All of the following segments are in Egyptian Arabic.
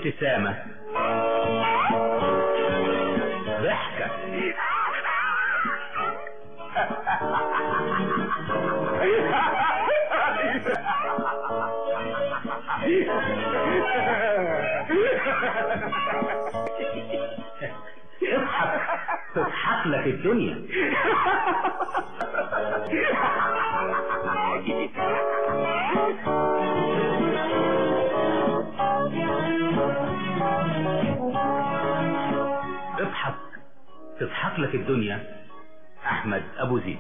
ابتسامة ضحكة اضحك تضحك لك الدنيا اضحك تضحك لك الدنيا احمد ابو زيد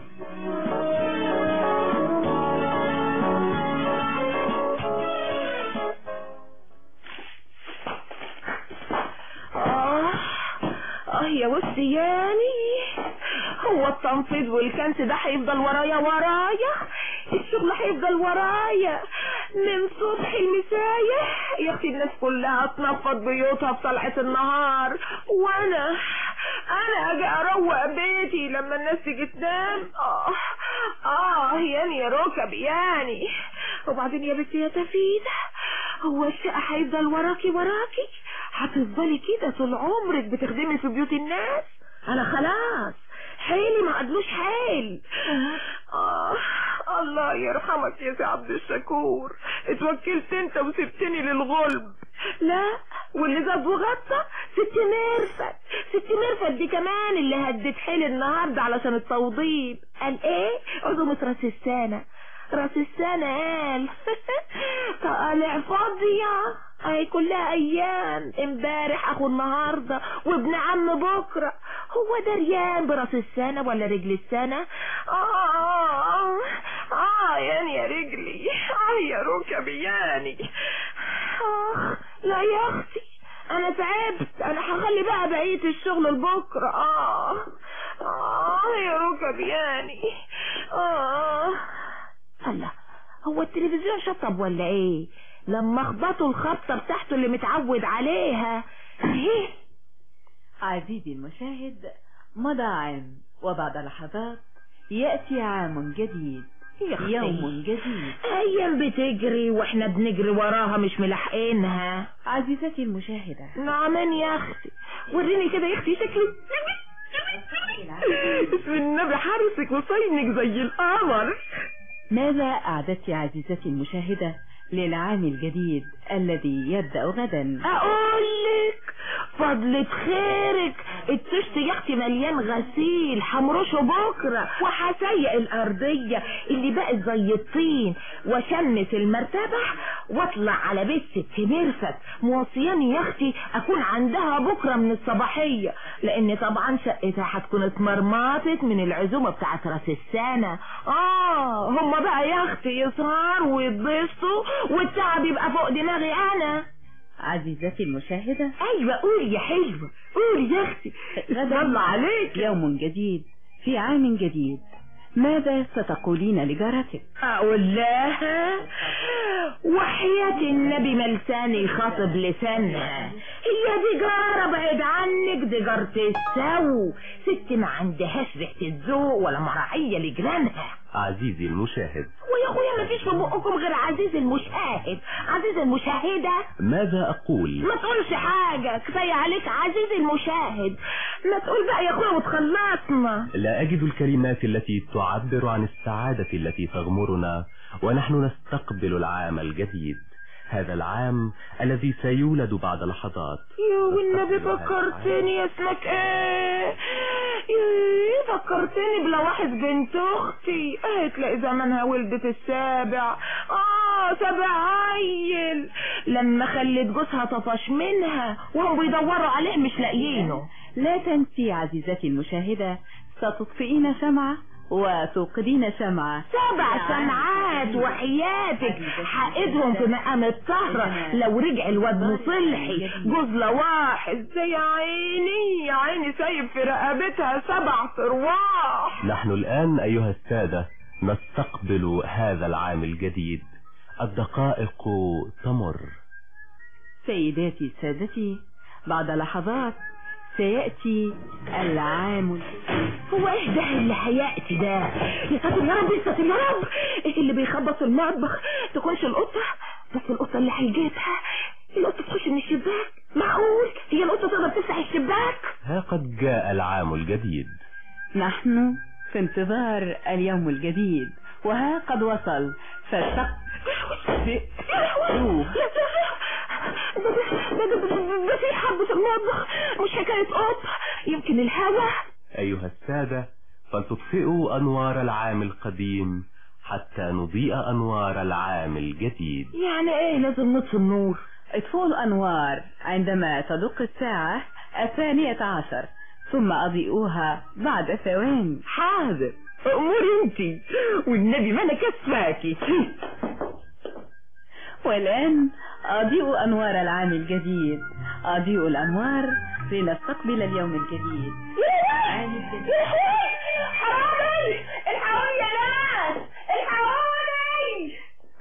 آه آه يا وسياني هو التنفيذ والكنس ده هيفضل ورايا ورايا الشغل هيفضل ورايا من صبح المساية يا اختي الناس كلها تنفض بيوتها في طلعة النهار وانا انا اجي اروق بيتي لما الناس تيجي تنام اه اه ياني يا ركب ياني وبعدين يا بنتي يا تفيدة هو الشقة هيفضل وراكي وراكي هتفضلي كده طول عمرك بتخدمي في بيوت الناس انا خلاص حيلي ما قدلوش حيل آه الله يرحمك يا سي عبد الشكور اتوكلت انت وسبتني للغلب لا واللي زاد وغطى ست ميرفت ست ميرفت دي كمان اللي هدت حيل النهارده علشان التوضيب قال ايه عزومة راس السنة راس السنة قال طالع فاضية اهي كلها ايام امبارح اخو النهاردة وابن عم بكرة هو دريان براس السنة ولا رجل السنة اه اه اه يعني يا رجلي اه يا ركبي يعني آه لا يا اختي انا تعبت انا هخلي بقى بقية الشغل لبكرة اه اه يا ركبي يعني اه الله هو التلفزيون شطب ولا ايه لما اخبطوا الخبطة بتاعته اللي متعود عليها ايه عزيزي المشاهد مضى عام وبعد لحظات يأتي عام جديد يا أختي. يوم جديد ايام بتجري واحنا بنجري وراها مش ملاحقينها عزيزتي المشاهدة نعمان يا اختي وريني كده يا اختي شكلي بسم النبي حارسك وصينك زي القمر ماذا أعددت عزيزتي المشاهدة للعام الجديد الذي يبدأ غدا اقولك فضلة خيرك التشت يا اختي مليان غسيل حمرشه بكرة وهسيق الارضية اللي بقت زي الطين وشمس المرتبة واطلع على بيت ست ميرفت موصياني يا اختي اكون عندها بكرة من الصباحية لان طبعا شقتها هتكون اتمرمطت من العزومة بتاعت راس السنة اه هما بقى يا اختي يسهروا ويتبسطوا والتعب يبقى فوق دماغي انا عزيزتي المشاهدة ايوه قولي يا حلوة قولي يا اختي الله عليك يوم جديد في عام جديد ماذا ستقولين لجارتك اقول لها وحياة النبي ملساني يخاطب لسانها هي دي جارة بعيد عنك دي جارة السو ست ما عندهاش ريحة الذوق ولا مراعية لجيرانها عزيزي المشاهد ويا اخويا ما فيش في بقكم غير عزيز المشاهد عزيز المشاهدة ماذا اقول ما تقولش حاجة كفاية عليك عزيز المشاهد ما تقول بقى يا اخويا وتخلصنا لا أجد الكلمات التي تعبر عن السعادة التي تغمرنا ونحن نستقبل العام الجديد هذا العام الذي سيولد بعد لحظات يا والنبي فكرتني يا اسمك ايه يا فكرتني بلواحظ بنت اختي ايه تلاقي زمانها ولدت السابع اه سابع عيل لما خلت جوزها طفش منها وهم بيدوروا عليه مش لاقيينه لا تنسي عزيزتي المشاهدة ستطفئين شمعة وتوقدين شمعة سبع سمعات وحياتك حقدهم في مقام الطهرة لو رجع الواد مصلحي جوز لواحظ زي عيني يا عيني سايب في رقبتها سبع ارواح نحن الآن أيها السادة نستقبل هذا العام الجديد الدقائق تمر سيداتي سادتي بعد لحظات سيأتي العام هو ايه ده اللي هيأتي ده يا ساتر يا رب يا ساتر يا رب ايه اللي بيخبط في المطبخ تكونش القطة بس القطة اللي هيجيبها القطة تخش من الشباك معقول هي القطة تقدر تفتح الشباك ها قد جاء العام الجديد نحن في انتظار اليوم الجديد وها قد وصل فالسق ده ده- ده- ده- ده في حبة في المطبخ مش حكاية قط يمكن الهوا أيها السادة فلتطفئوا أنوار العام القديم حتى نضيء أنوار العام الجديد يعني ايه لازم نطفي النور اطفئوا الأنوار عندما تدق الساعة الثانية عشر ثم أضيئوها بعد ثواني حاضر اموري انتي والنبي ما انا كسفاكي والآن أضيئوا أنوار العام الجديد أضيئوا الأنوار لنستقبل اليوم الجديد العام الجديد حرامي الحقوني يا ناس الحقوني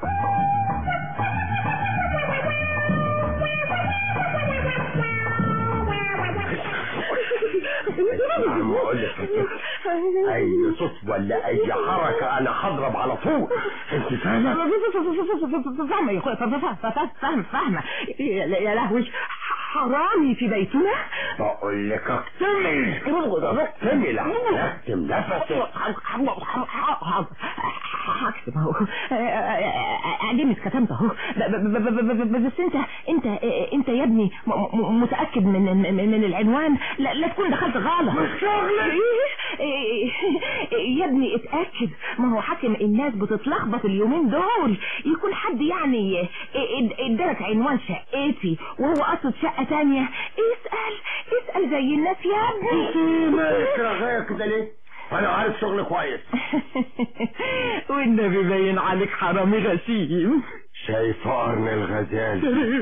عم اقول لك يا ست اي صوت ولا اي حركه انا هضرب على طول انت فاهمه فاهمة يا اخويا فاهمة فاهمة يا لهوي حرامي في بيتنا بقول لك اكتمل اكتمل اكتم نفسك هكتب اهو اديني اتكتمت اهو بس انت انت انت يا ابني م- م- متاكد من من من العنوان لا, لا تكون دخلت غلط مش شغلك. إيه؟ يا ابني اتاكد ما هو حاكم الناس بتتلخبط اليومين دول يكون حد يعني اد- ادالك عنوان شقتي وهو قصد شقه تانية اسال اسال زي الناس يا ابني مالك رغايه كده ليه انا عارف شغل كويس والنبي باين عليك حرامي غشيم شايف قرن الغزال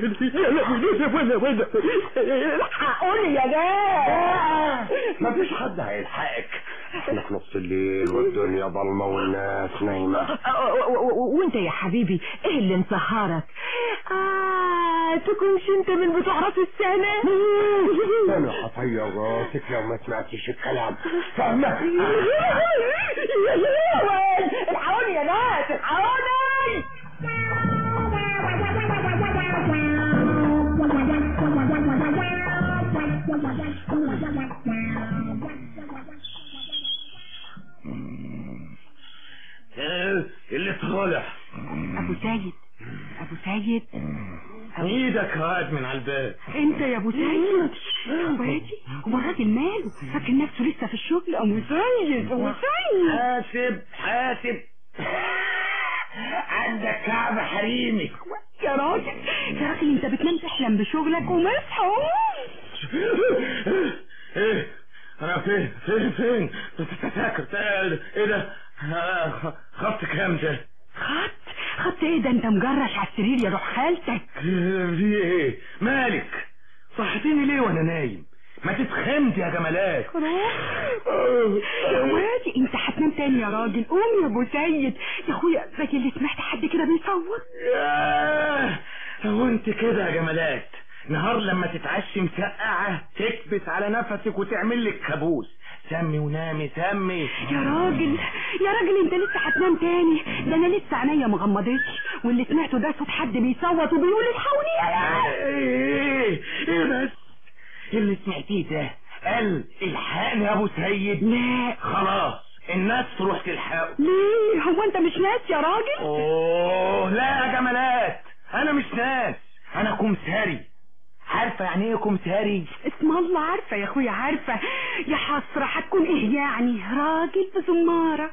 الحقوني يا جماعه مفيش حد هيلحقك احنا في نص الليل والدنيا ضلمه والناس نايمه وانت يا حبيبي ايه اللي مسهرك اه تكونش انت من بتوع راس السنة انا هطير راسك لو ما سمعتيش الكلام فاهمه الحقوني يا ناس الحقوني اللي طالع أبو سيد أبو سيد ايدك هاد من على الباب أنت يا أبو سيد اخواتي هو الراجل ماله فاكر نفسه لسه في الشغل أبو سيد أبو سيد حاسب حاسب عندك كعب حريمي يا راجل يا راجل أنت بتنام تحلم بشغلك ومصحى ايه انا فين فين فين فاكر ايه ده آه، خط كام ده خط خط ايه ده انت مجرش على السرير يا روح خالتك في ايه مالك صحتيني ليه وانا نايم ما تتخمت يا جمالات يا وادي انت هتنام تاني يا راجل قوم يا ابو سيد يا اخويا زي اللي سمعت حد كده بيصوت ياه هو انت كده يا جمالات نهار لما تتعشي مسقعة تكبس على نفسك وتعمل لك كابوس سمي ونامي سمي يا راجل يا راجل انت لسه هتنام تاني ده انا لسه عينيا مغمضتش واللي سمعته ده صوت حد بيصوت وبيقول الحقوني يا ناس ايه ايه بس اللي سمعتيه ده قال الحقني يا ابو سيد لا خلاص الناس تروح تلحقه ليه هو انت مش ناس يا راجل اوه لا يا جمالات انا مش ناس انا كمثاري عارفه يعني ايه كمثاري اسم الله عارفه يا اخويا عارفه يا حسره هتكون ايه يعني راجل بزماره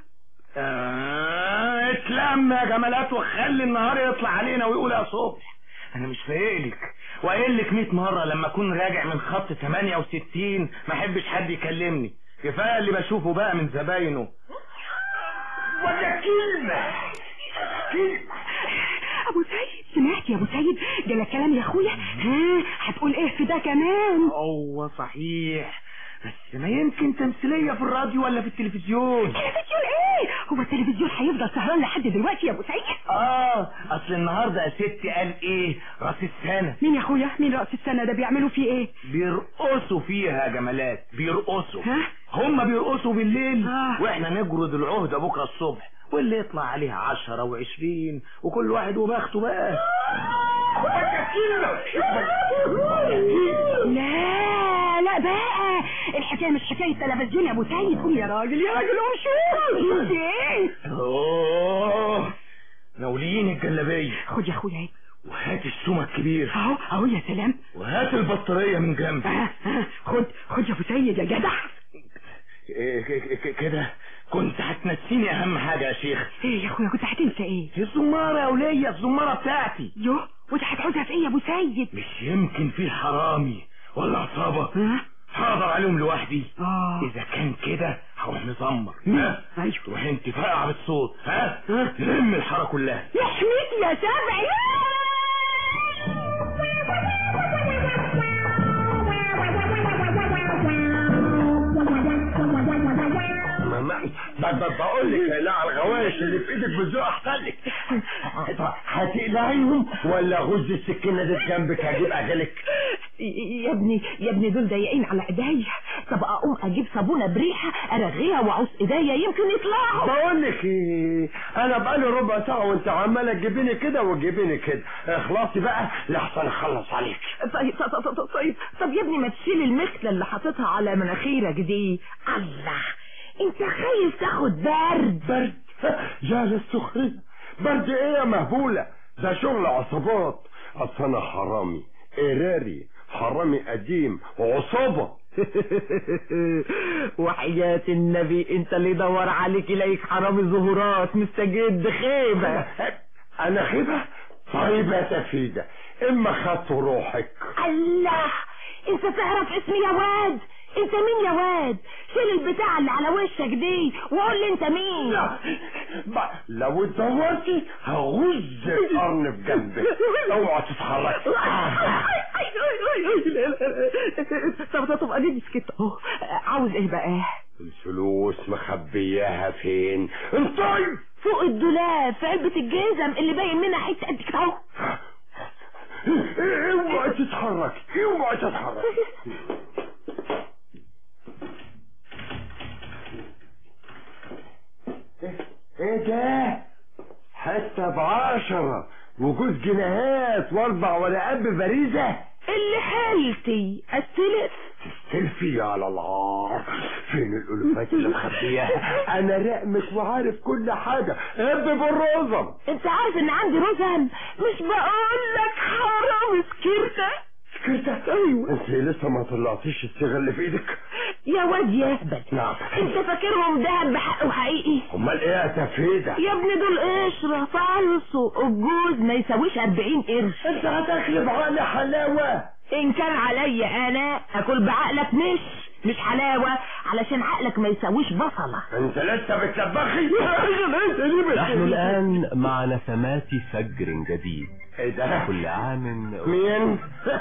آه اتلم يا جمالات وخلي النهار يطلع علينا ويقول يا صبح انا مش فايقلك وقايل لك 100 مره لما اكون راجع من خط 68 ما احبش حد يكلمني كفايه اللي بشوفه بقى من زباينه ولا كلمه كلمه ابو سيد سمعت يا ابو سيد ده كلام يا اخويا ها هتقول ايه في ده كمان هو صحيح بس ما يمكن تمثيلية في الراديو ولا في التلفزيون تلفزيون ايه هو التلفزيون هيفضل سهران لحد دلوقتي يا ابو سيد اه اصل النهارده يا ستي قال ايه راس السنة مين يا اخويا مين رأس السنة ده بيعملوا فيه ايه بيرقصوا فيها يا جمالات بيرقصوا ها هم بيرقصوا بالليل آه. واحنا نجرد العهدة بكرة الصبح واللي يطلع عليها عشرة وعشرين وكل واحد وبخته بقى الحكايه مش حكايه تلفزيون يا ابو سيد قوم يا راجل يا راجل قوم شوف انت ايه اوه ناولين الجلابيه خد يا اخويا اهي وهات السومة الكبير اهو اهو يا سلام وهات البطارية من جنبي آه، آه، خد خد يا ابو سيد يا جدع إيه ك- ك- كده كنت هتنسيني اهم حاجة يا شيخ ايه يا اخويا كنت هتنسى ايه الزمارة يا ولية الزمارة بتاعتي يوه وانت هتعوزها في ايه يا ابو سيد مش يمكن في حرامي ولا عصابة ها حاضر عليهم لوحدي اه اذا كان كده هروح مزمر مم. ها ايوه تروح انت فاقعة بالصوت ها ها؟ لم الحارة كلها يحميك يا سبعي بقول لك لا على الغوايش اللي في ايدك بالذوق احسن لك هتقلعيهم ولا غز السكينه دي جنبك هجيب اجلك يا ابني يا ابني دول ضيقين على ايديا طب اقوم اجيب صابونه بريحه ارغيها واعوز ايديا يمكن يطلعوا بقول لك ايه انا بقالي ربع ساعه وانت عماله تجيبيني كده وتجيبيني كده اخلصي بقى لحسن اخلص عليك طيب طيب طيب, طيب, طيب, طب يا ابني ما تشيل المخله اللي حاططها على مناخيرك دي الله انت خايف تاخد برد برد يا للسخريه برد ايه يا مهبوله ده شغل عصابات اصل انا حرامي قراري حرامي قديم وعصابه وحياة النبي انت اللي دور عليك يلاقيك حرامي ظهورات مستجد خيبة انا خيبه طيب يا تفيده اما خدت روحك الله انت تعرف اسمي يا واد انت مين يا واد شيل البتاع اللي على وشك دي وقول لي انت مين لا ب- لو اتدورتي هغز القرن في جنبك اوعى تتحركي طب طب طب اديني سكت اهو عاوز ايه بقى الفلوس مخبياها فين انطي فوق الدولاب في علبة الجزم اللي باين منها حتة قد كده اهو اوعى تتحركي اوعى تتحركي ايه ده حتى بعشرة وجوز جنيهات واربع ورقات ببريزة اللي حالتي استلف تلفي على الله فين الألوفات اللي مخبياها انا رقمك وعارف كل حاجة اب بالرزم انت عارف ان عندي رزم مش بقول لك حرام سكرتة سكرتك ايوه انت لسه ما طلعتيش الصيغة اللي في ايدك يا واد يهبل نعم انت فاكرهم دهب بحق وحقيقي امال ايه يا تفيدة يا ابني دول قشرة فالصو الجوز ما يساويش 40 قرش انت هتاكل بعقل حلاوة ان كان عليا انا اكل بعقلك مش مش حلاوة علشان عقلك ما يساويش بصلة انت لسه بتلبخي نحن الآن مع نسمات فجر جديد ايه ده كل عام مين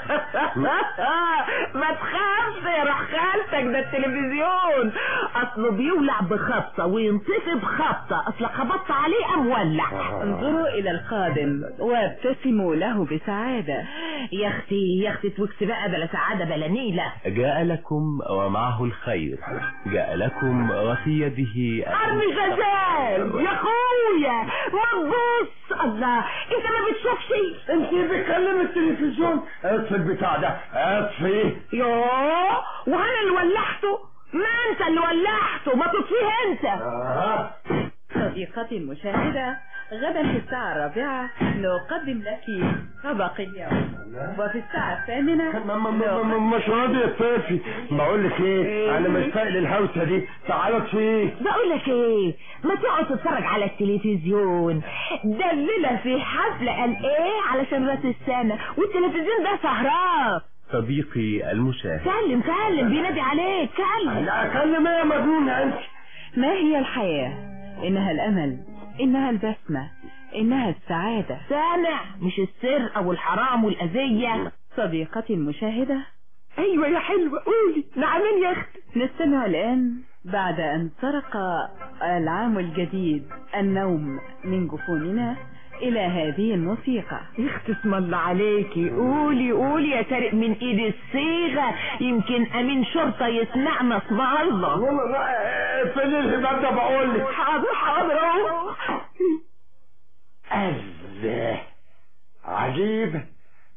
ما تخافش يا روح خالتك ده التلفزيون اصله بيولع بخبطة وينطفي بخبطة اصل خبطت عليه ام ولع انظروا إلى القادم وابتسموا له بسعادة يا اختي يا اختي توكسي بقى بلا سعادة بلا نيلة جاء لكم ومعه الخير جاء لكم وفي يده ارمي غزال يا اخويا ما تبص الله انت ما بتشوفش انت بتكلم التلفزيون اطفي البتاع ده اطفي يوه وانا اللي ولعته ما انت اللي ولعته ما تطفيه انت آه. صديقتي المشاهدة غدا في الساعة الرابعة نقدم لك طبق اليوم وفي الساعة الثامنة ما- ما- ما- ما- مش راضي يطفي بقول لك ايه انا مش طايق الهوسه دي تعالى اطفيه بقول لك ايه ما تقعد تتفرج على التلفزيون ده الليله في حفله قال ايه علشان راس السنه والتلفزيون ده سهران صديقي المشاهد كلم كلم بينادي عليك كلم انا اكلم ايه يا مجنون انت ما هي الحياة إنها الأمل إنها البسمة إنها السعادة سامع مش السرقه والحرام والاذيه صديقتي المشاهدة ايوه يا حلوه قولي نعمين يا اختي نستمع الآن بعد أن سرق العام الجديد النوم من جفوننا إلى هذه الموسيقى يا اختي اسم الله عليكي قولي قولي يا سارق من ايد الصيغه يمكن امين شرطه يسمعنا اسم الله والله لا، فين الهباب ده بقول لك حاضر حاضر اهو الله عجيب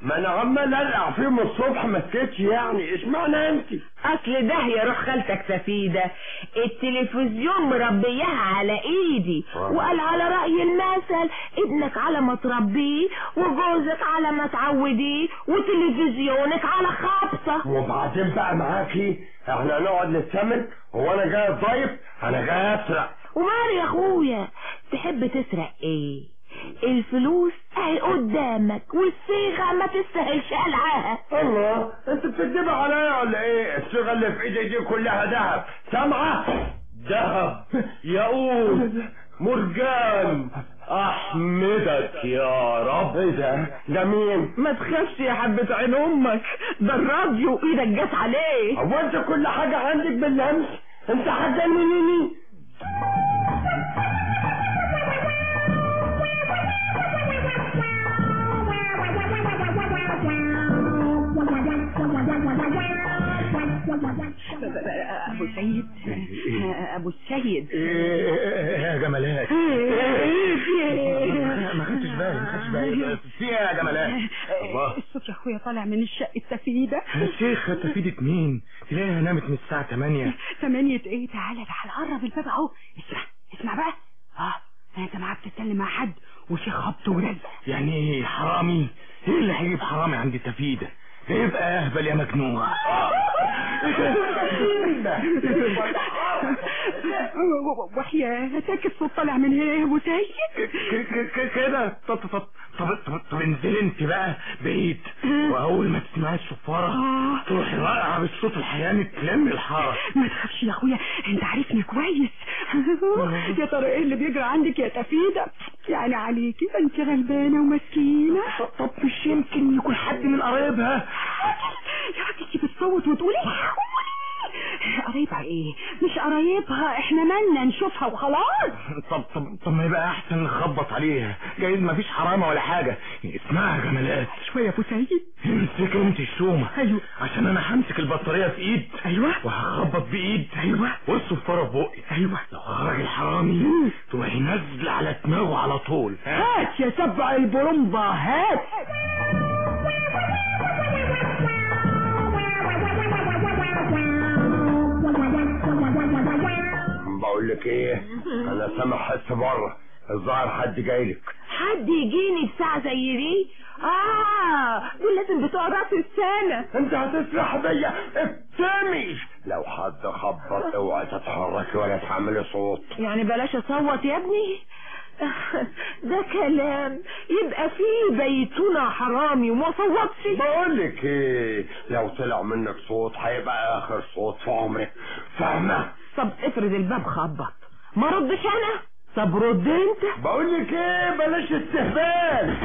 ما انا عمال القع فيه من الصبح ما سكتش يعني اشمعنى انت اصل ده يا روح خالتك سفيدة التلفزيون مربيها على ايدي وقال على رأي المثل ابنك على ما تربيه وجوزك على ما تعوديه وتلفزيونك على خبطة وبعدين بقى معاكي احنا هنقعد نتسمن هو انا جاي ضيف انا جاي اسرق ومال يا اخويا تحب تسرق ايه الفلوس اهي قدامك والصيغة ما تستاهلش قلعها الله انت بتكذب عليا ولا ايه الصيغه اللي في ايدي دي كلها ذهب سامعه ذهب ياقوت مرجان احمدك يا رب ايه ده ده مين ما تخافش يا حبة عين امك ده الراديو ايدك جت عليه هو انت كل حاجه عندك باللمس انت هتجننيني ابو سيد ابو السيد ايه يا جمالات ايه في ايه ما خدتش بالي ما خدتش بالي في ايه يا جمالات الله الصوت يا اخويا طالع من الشقه السفيده يا شيخ تفيدة مين تلاقيها نامت من الساعة 8 ثمانية ايه تعالى تعالى قرب الباب اهو اسمع اسمع بقى اه انت معاك بتتكلم مع حد وفي خبط ورزق يعني ايه حرامي ايه اللي هيجيب حرامي عند تفيدة يبقى اهبل يا مجنون وحياتك الصوت طالع من هنا يا ابو سيد ك- ك- ك- كده طب طب طب طب طب انزل انت بقى بعيد واول ما تسمعي الصفارة تروحي راقعة بالصوت الحياني تلم الحارة ما تخافش يا اخويا انت عارفني كويس يا ترى ايه اللي بيجرى عندك يا تفيدة يعني عليكي ده انت غلبانة ومسكينة طب مش يمكن يكون حد من قرايبها يا راجل انت بتصوت وتقولي قرايبها ايه مش قرايبها احنا مالنا نشوفها وخلاص طب طب طب ما يبقى احسن نخبط عليها جايز ما فيش حرامة ولا حاجة اسمعها يا جمالات شوية يا ابو سيد امسك انت الشومة ايوه عشان انا همسك البطارية في ايد ايوه وهخبط بايد ايوه والصفارة في بقي ايوه لو خرج الحرامي تروحي نازلة على دماغه على طول هات يا سبع البرمبة هات بقول لك ايه انا سامع حس بره الظاهر حد جاي لك حد يجيني في ساعة زي دي اه دول لازم بتوع راس السنة انت هتسرح بيا ابتمي لو حد خبط اوعى تتحركي ولا تعملي صوت يعني بلاش اصوت يا ابني ده كلام يبقى فيه بيتنا حرامي وما صوتش بقول لك ايه لو طلع منك صوت هيبقى اخر صوت في عمرك فاهمه طب افرض الباب خبط ما ردش انا طب رد انت بقول لك ايه بلاش استهبال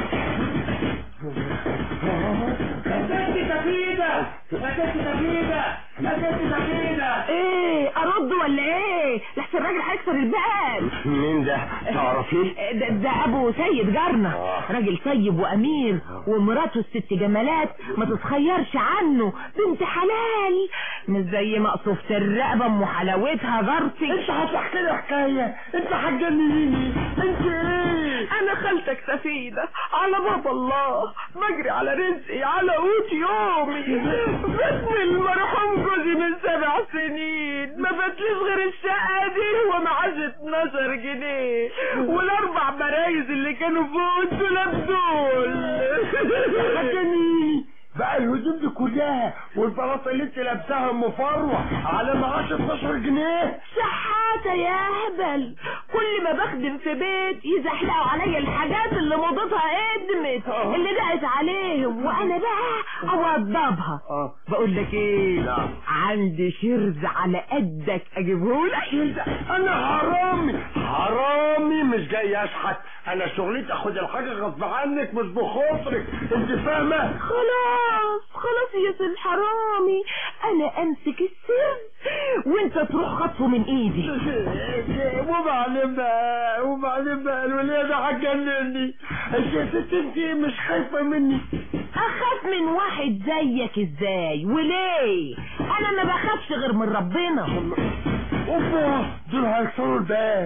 ايه ارد ولا ايه لحسن الراجل هيكسر الباب مين ده تعرفيه ده, ده ابو سيد جارنا آه. راجل طيب وامير ومراته الست جمالات ما تتخيرش عنه بنت حلال مش زي مقصوفة الرقبة ام حلاوتها جارتي انت هتحكي لي حكايه انت هتجننيني انت ايه انا خالتك سفيدة على باب الله بجري على رزقي على قوت يومي باسم المرحوم جوزي من سبع سنين ما بتليش غير الشقة دي ومعاش 12 جنيه والاربع برايز اللي كانوا فوق الدولاب دول هتجننيني بقى الهدوم دي كلها والبلاط اللي انت لابساها ام فروه على معاش 12 جنيه شحاتة يا هبل كل ما بخدم في بيت يزحلقوا عليا الحاجات اللي موضتها قدمت اللي دقت عليهم وانا بقى اوضبها اه بقول لك ايه نعم. عندي شرز على قدك اجيبهولك انا حرامي حرامي مش جاي اشحت انا شغلتي اخد الحاجه غصب عنك مش بخاطرك انت فاهمه خلاص خلاص يا سيد حرامي انا امسك السر وانت تروح خطفه من ايدي وبعدين بقى وبعدين بقى الوليه ده هتجنني انت يا ست انت مش خايفه مني اخاف من واحد زيك ازاي وليه انا ما بخافش غير من ربنا اوبا دول هيكسروا الباب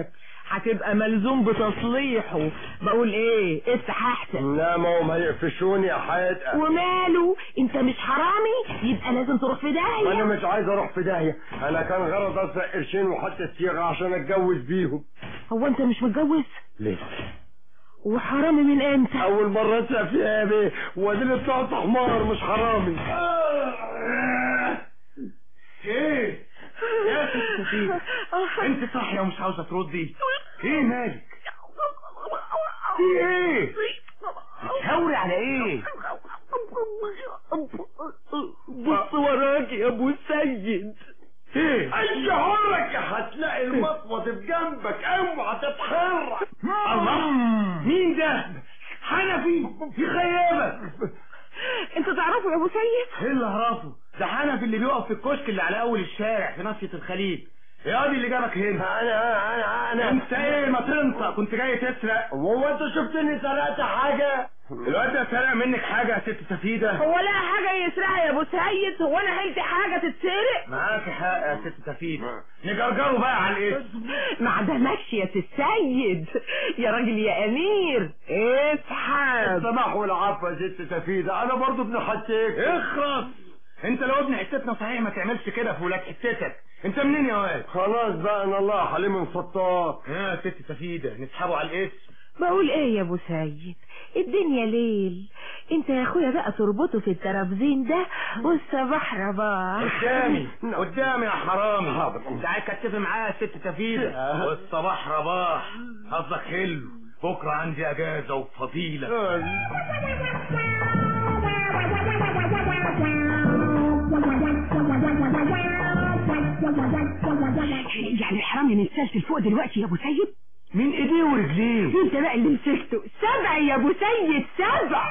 هتبقى ملزوم بتصليحه بقول ايه افتح احسن لا ما هم هيقفشوني يا حياتي وماله انت مش حرامي يبقى لازم تروح في انا داهيه مش عايز اروح في داهيه انا كان غرض اسرق قرشين وحط الصيغه عشان اتجوز بيهم هو انت مش متجوز لسه وحرامي من امتى اول مره اسرق فيها يا بيه واديني طلعت حمار مش حرامي ايه يا ست سفينة انت صاحية ومش عاوزة تردي ايه مالك في ايه بتهوري على ايه بص وراك يا ابو السيد ايه اي حرك هتلاقي المطوط في جنبك اوعى تتحرك الله مين ده حنفي في خيابك انت تعرفه يا ابو سيد ايه اللي اعرفه ده حنفي اللي بيقف في الكشك اللي على اول الشارع في ناصية الخليج يا واد اللي جابك هنا انا انا انا انت ايه ما تنطق كنت جاي تسرق هو انت شفتني سرقت حاجه الواد ده سرق منك حاجة يا ست سفيدة هو لا حاجه يسرقها يا ابو سيد هو انا هلت حاجه تتسرق معاك حق يا ست سفيدة نجرجره بقى على الاسم ما عدمكش يا السيد يا راجل يا امير اسحب السماح والعفو يا ست سفيدة انا برضو ابن حتيك اخرس انت لو ابن حتتنا صحيح ما تعملش كده في ولاد حتتك انت منين يا واد خلاص بقى انا الله حليم انفطار يا ست سفيدة نسحبه على الاسم بقول ايه يا ابو سيد الدنيا ليل انت يا اخويا بقى تربطه في الترابزين ده والصباح رباح قدامي قدامي يا حرامي حاضر. انت عايز تتفق معايا يا ست سفيدة والصباح رباح حظك حلو بكرة عندي اجازة وفضيلة يعني الحرامي متسلسل فوق دلوقتي يا ابو سيد من ايديه ورجليه انت بقى اللي مسكته سبع يا ابو سيد سبع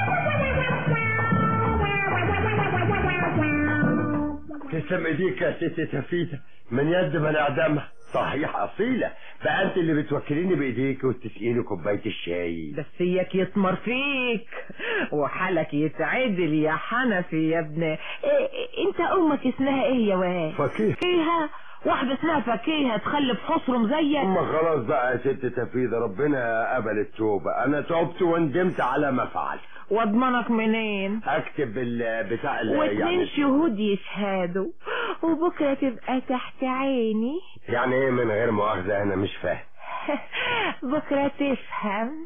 تسلم ايديك يا ست سفيدة من يد من اعدمها صحيح اصيلة بقى انت اللي بتوكليني بايديك وتسقيني كوباية الشاي بس اياك يطمر فيك وحالك يتعدل يا حنفي يا ابن إيه إيه انت امك اسمها ايه يا واد فكيه فكيهة واحدة اسمها فكيهة تخلف خصرم زيك اما خلاص بقى يا ست سفيدة ربنا قبل التوبة انا تبت وندمت على ما فعلت واضمنك منين اكتب ال- بتاع ال- واتنين يعني شهود يشهدوا وبكرة تبقى تحت عيني يعني ايه من غير مؤاخذة انا مش فاهم بكرة تفهم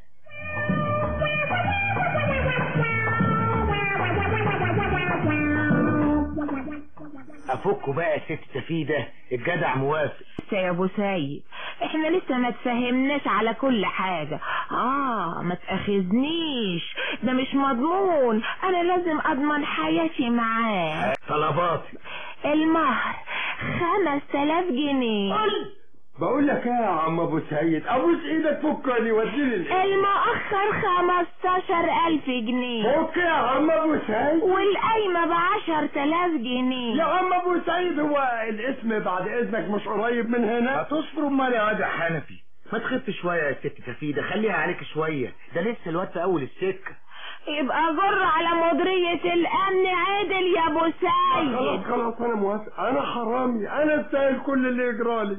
افكوا بقى يا ست سفيدة الجدع موافق لسه يا ابو سيد احنا لسه ما تفهمناش على كل حاجة اه ما تأخذنيش ده مش مضمون انا لازم اضمن حياتي معاه طلباتي المهر خمس تلاف جنيه بقول لك ايه يا عم ابو سعيد ابوس ايدك فكني وديني ال- المؤخر خمستاشر الف جنيه فك يا عم ابو سعيد والقايمة بعشر تلاف جنيه يا عم ابو سعيد هو الاسم بعد اذنك مش قريب من هنا هتصبر امال يا واد يا حنفي ما تخف شوية يا ست سفيدة خليها عليك شوية ده لسه الواد في اول السكة يبقى جر على مديرية الامن عادل يا ابو خلاص سيد خلاص انا موافق انا حرامي انا استاهل كل اللي يجرالي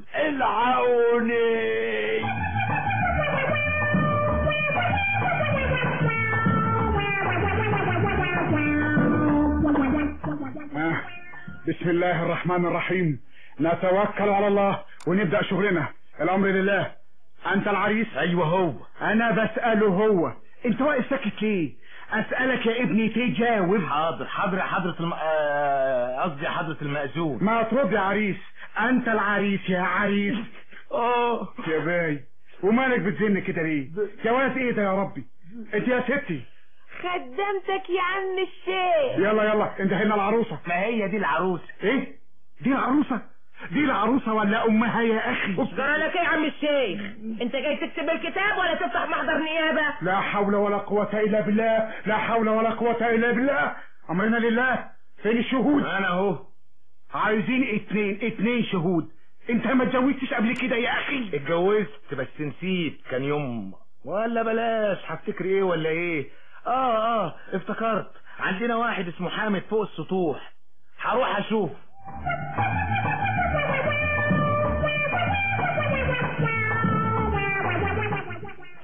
العوني آه. بسم الله الرحمن الرحيم نتوكل على الله ونبدأ شغلنا الأمر لله أنت العريس ايوه هو أنا بسأله هو أنت واقف ساكت ليه أسألك يا ابني تجاوب حاضر حاضر يا حضرة الم... آه، قصدي حضرة المأذون ما ترد يا عريس أنت العريس يا عريس اه يا باي ومالك بتزن كده ليه جواز ايه ده يا ربي انت يا ستي خدمتك يا عم الشيخ يلا يلا انت هنا العروسة ما هي دي العروسة ايه دي العروسة دي العروسة ولا امها يا اخي جرى لك ايه يا عم الشيخ انت جاي تكتب الكتاب ولا تفتح محضر نيابة لا حول ولا قوة الا بالله لا حول ولا قوة الا بالله امرنا لله فين الشهود انا اهو عايزين اتنين اتنين شهود انت ما اتجوزتش قبل كده يا اخي اتجوزت بس نسيت كان يوم ولا بلاش هفتكر ايه ولا ايه اه اه افتكرت عندنا واحد اسمه حامد فوق السطوح هروح اشوف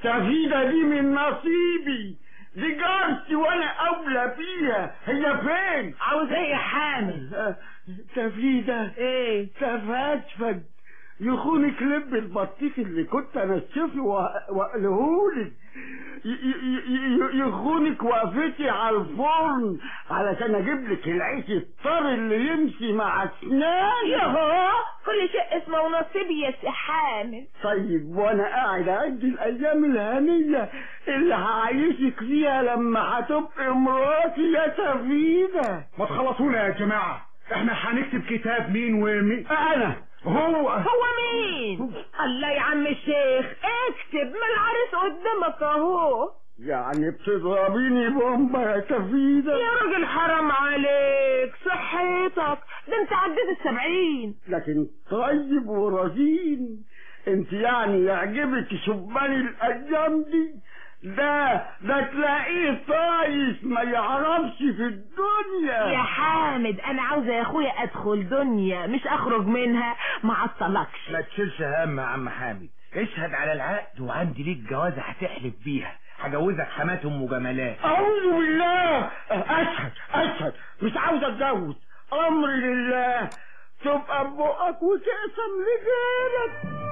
تفيدة دي من نصيبي دي جارتي وانا اولى بيها هي فين عاوز ايه يا حامل تفيدة ايه تفاتفت يخونك لب البطيخ اللي كنت انشفه واقلهولك ي- ي- ي- يخونك وقفتي على الفرن علشان اجيب لك العيش الطري اللي يمشي مع اسناني يهو كل شيء اسمه ونصيبي يا سي حامل طيب وانا قاعد اعد الايام الهنيه اللي هعيشك فيها لما هتبقي مراتي يا سفينه ما تخلصونا يا جماعة احنا هنكتب كتاب مين ومين انا هو هو مين الله يا عم الشيخ اكتب ما العريس قدامك اهو يعني بتضربيني بومبا يا سفينه يا راجل حرام عليك صحتك ده انت عديت السبعين لكن طيب ورزين انت يعني يعجبك شبان الايام دي ده ده تلاقيه طايش ما يعرفش في يا الدنيا حامد انا عاوزه يا اخويا ادخل دنيا مش اخرج منها ما عطلكش ما تشيلش هم يا عم حامد اشهد على العقد وعندي ليك جوازة هتحلف بيها هجوزك حمات ام جمالات اعوذ بالله اشهد اشهد مش عاوز اتجوز امري لله تبقى ببقك وتقسم لغيرك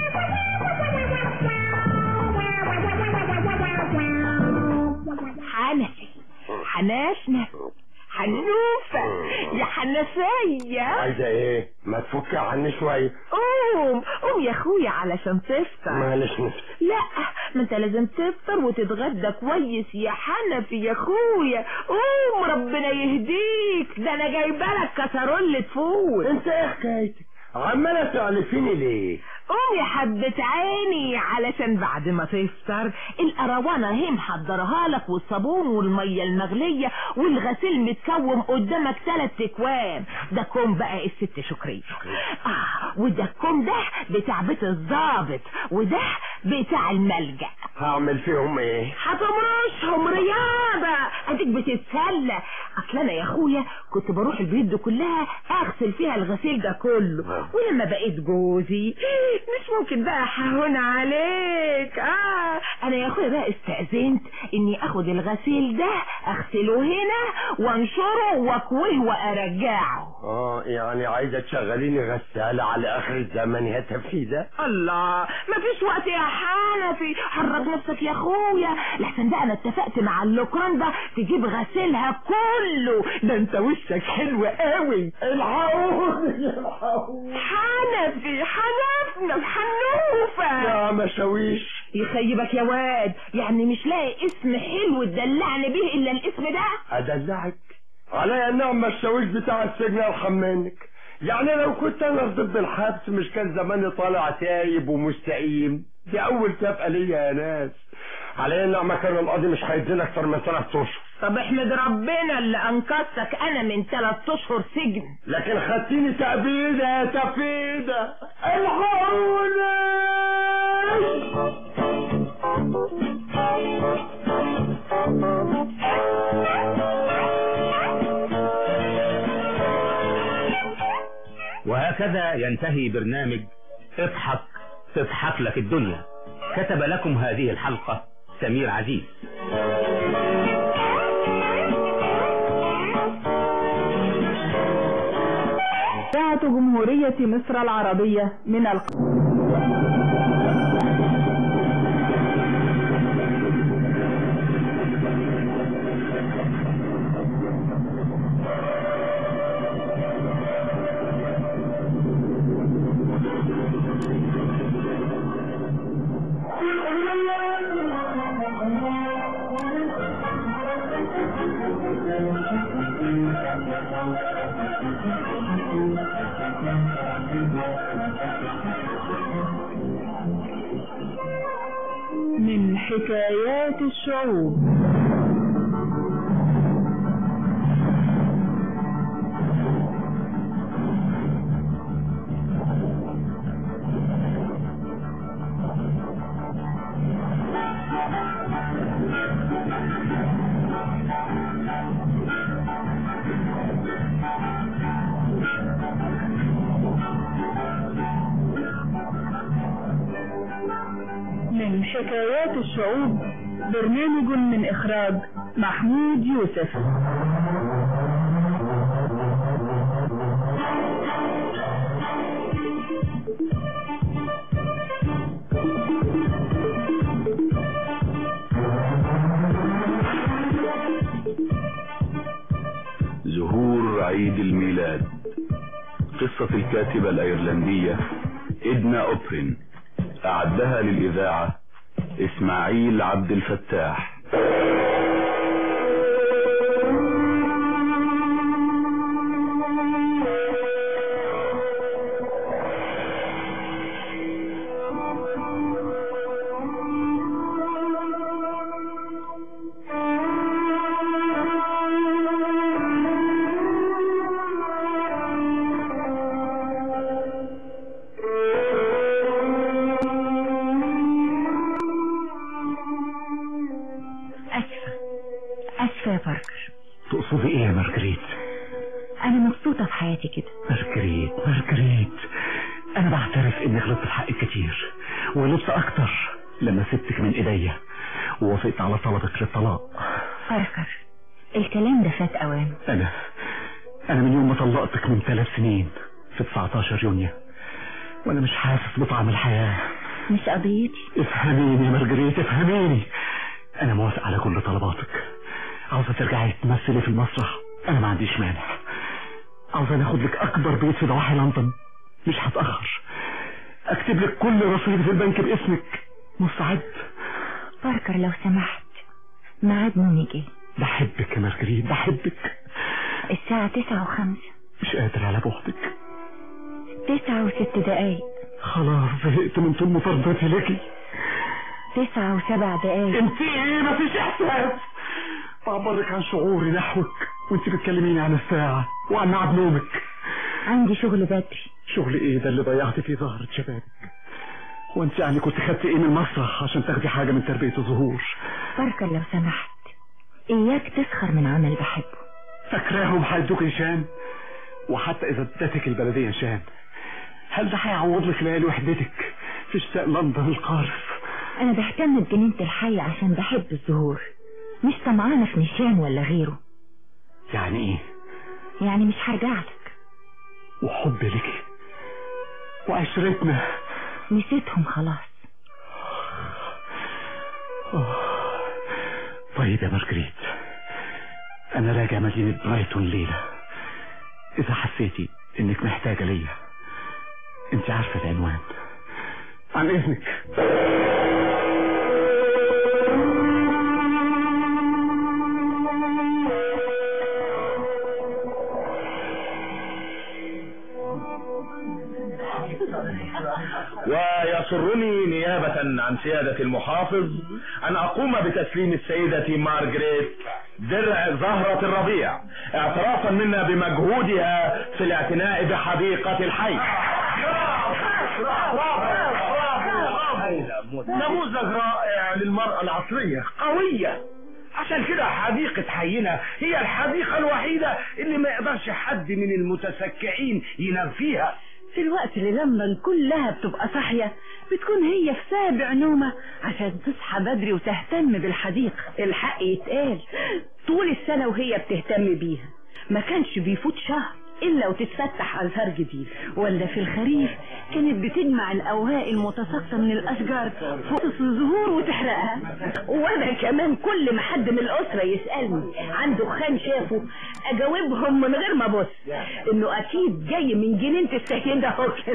حنفي حناشنا حنوفة يا حنفية عايزه ايه ما تفكي عني شويه قوم قوم يا اخويا علشان تفطر معلش نفسي لا ما انت لازم تفطر وتتغدى كويس يا حنفي يا اخويا قوم ربنا يهديك ده انا جايبه لك كسرولة فول انت ايه حكايتك عماله تعلفيني ليه قوم يا حبة عيني علشان بعد ما تفطر القروانة هي محضرها لك والصابون والمية المغلية والغسيل متكوم قدامك تلات اكوام ده كوم بقى الست شكرية اه وده الكوم ده بتاع بيت الظابط وده بتاع الملجأ هعمل فيهم ايه هتمرشهم رياضة اديك بتتسلى اصل انا يا اخويا كنت بروح البيوت دي كلها اغسل فيها الغسيل ده كله ولما بقيت جوزي مش ممكن بقى ههون عليك اه انا يا اخويا بقى استأذنت اني اخد الغسيل ده اغسله هنا وانشره واكويه وارجعه اه يعني عايزه تشغليني غساله على اخر الزمن يا تفيده الله مفيش وقت يا حنفي حرك نفسك يا اخويا لحسن ده انا اتفقت مع اللوكران ده تجيب غسيلها كله ده انت وشك حلو قوي الحقوني الحقوني حنفي حنفنا حنوفة يا مشاويش يخيبك يا واد يعني مش لاقي اسم حلو تدلعني بيه الا الاسم ده ادلعك عليا النعم الشاويش بتاع السجن ارحم منك يعني لو كنت انا ضد الحبس مش كان زماني طالع تايب ومستقيم دي اول سابقه ليا يا ناس عليا النعمه كان القاضي مش هيدينا اكتر من ثلاث اشهر طب احمد ربنا اللي انقذتك انا من ثلاث اشهر سجن لكن خدتيني تأبيدة يا تفيدة الحقوني وهكذا ينتهي برنامج اضحك تضحك لك الدنيا كتب لكم هذه الحلقة سمير عزيز إذاعة جمهورية مصر العربية من القاهرة من حكايات الشعوب من حكايات حياة الشعوب برنامج من إخراج محمود يوسف ظهور عيد الميلاد قصة الكاتبة الأيرلندية إدنا أوبرين أعدها للإذاعة إسماعيل عبد الفتاح أسفة أسفة يا باركر تقصدي ايه يا مارجريت أنا مبسوطة في حياتي كده مارجريت مارجريت انا بعترف اني غلطت في حقك كتير وغلطت اكتر لما سبتك من ايديا ووافقت على طلبك للطلاق باركر الكلام ده فات أوان انا انا من يوم ما طلقتك من ثلاث سنين في 19 يونيو وانا مش حاسس بطعم الحياة مش قضيتي افهميني يا مارجريت افهميني انا موافق على كل طلباتك عاوزة ترجعي تمثلي في المسرح انا ما عنديش مانع عاوزة ناخد لك اكبر بيت في ضواحي لندن مش هتأخر اكتب لك كل رصيد في البنك باسمك مستعد باركر لو سمحت ميعاد نومي جه بحبك يا مارجريت بحبك الساعة تسعة وخمسة مش قادر على بعدك تسعة وست دقايق خلاص زهقت من طول مطاردتي ليكي تسعة وسبع دقايق انت ايه مفيش احساس بعبرك عن شعوري نحوك وانت بتكلميني عن الساعة وعن ميعاد نومك عندي شغل بدري شغل ايه ده اللي ضيعت فيه زهرة شبابك هو انت يعني كنت خدت ايه من المسرح عشان تاخدي حاجة من تربية الظهور باركر لو سمحت إياك تسخر من عمل بحبه فاكراهم هيدوك نشان وحتى اذا ادتك البلدية نشان هل ده هيعوض لك ليالي وحدتك في شتاء لندن القارف أنا بهتم بجنينة الحي عشان بحب الزهور مش طمعانة في نشان ولا غيره يعني ايه يعني مش هرجع لك وحبي لك وعشرتنا نسيتهم خلاص أوه. طيب يا مارجريت انا راجع مدينة برايتون ليلة اذا حسيتي انك محتاجة ليا انت عارفة العنوان عن اذنك ويسرني نيابة عن سيادة المحافظ أن أقوم بتسليم السيدة مارغريت درع زهرة الربيع اعترافا منا بمجهودها في الاعتناء بحديقة الحي نموذج رائع للمرأة العصرية قوية عشان كده حديقة حينا هي الحديقة الوحيدة اللي ما يقدرش حد من المتسكعين ينام فيها في الوقت اللي لندن كلها بتبقى صاحية بتكون هي في سابع نومة عشان تصحى بدري وتهتم بالحديقة الحق يتقال طول السنة وهي بتهتم بيها ما كانش بيفوت شهر إلا وتتفتح أزهار جديد ولا في الخريف كانت بتجمع الأوراق المتساقطة من الأشجار فوق الزهور وتحرقها وأنا كمان كل ما حد من الأسرة يسألني عن دخان شافه أجاوبهم من غير ما أبص إنه أكيد جاي من جنينة السيدة هوكن